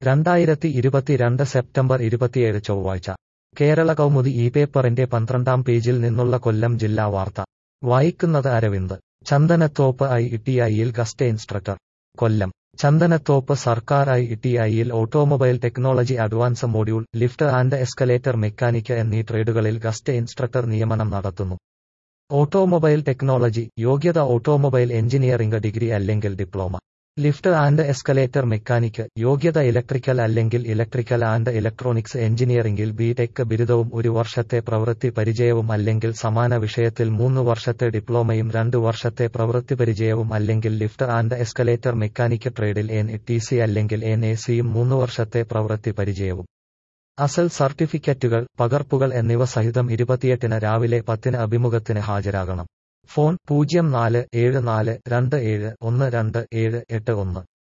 രണ്ടായിരത്തി ഇരുപത്തിരണ്ട് സെപ്റ്റംബർ ഇരുപത്തിയേഴ് ചൊവ്വാഴ്ച കേരള കൗമുദി ഈ പേപ്പറിന്റെ പന്ത്രണ്ടാം പേജിൽ നിന്നുള്ള കൊല്ലം ജില്ലാ വാർത്ത വായിക്കുന്നത് അരവിന്ദ് ചന്ദനത്തോപ്പ് ഐ ഇട്ടിഐയിൽ ഗസ്റ്റ് ഇൻസ്ട്രക്ടർ കൊല്ലം ചന്ദനത്തോപ്പ് സർക്കാർ ഐ ഇട്ടിഐയിൽ automobile technology advance module lift and escalator mechanic എന്നീ ട്രേഡുകളിൽ ഗസ്റ്റ് ഇൻസ്ട്രക്ടർ നിയമനം നടത്തുന്നു ഓട്ടോമൊബൈൽ ടെക്നോളജി യോഗ്യത ഓട്ടോമൊബൈൽ എഞ്ചിനീയറിംഗ് ഡിഗ്രി അല്ലെങ്കിൽ diploma lift and escalator mechanic യോഗ്യത ഇലക്ട്രിക്കൽ അല്ലെങ്കിൽ ഇലക്ട്രിക്കൽ ആൻഡ് ഇലക്ട്രോണിക്സ് എഞ്ചിനീയറിംഗിൽ ബി ടെക് ബിരുദവും ഒരു വർഷത്തെ പ്രവൃത്തി പരിചയവും അല്ലെങ്കിൽ സമാന വിഷയത്തിൽ മൂന്ന് വർഷത്തെ ഡിപ്ലോമയും രണ്ട് വർഷത്തെ പ്രവൃത്തി പരിചയവും അല്ലെങ്കിൽ ലിഫ്റ്റ് ആൻഡ് എസ്കലേറ്റർ മെക്കാനിക്ക് ട്രേഡിൽ എൻ ടി സി അല്ലെങ്കിൽ എൻ എ സിയും മൂന്ന് വർഷത്തെ പ്രവൃത്തി പരിചയവും അസൽ സർട്ടിഫിക്കറ്റുകൾ പകർപ്പുകൾ എന്നിവ സഹിതം ഇരുപത്തിയെട്ടിന് രാവിലെ പത്തിന് അഭിമുഖത്തിന് ഹാജരാകണം ഫോൺ പൂജ്യം നാല് ഏഴ് നാല് രണ്ട് ഏഴ് ഒന്ന് രണ്ട് ഏഴ് എട്ട് ഒന്ന്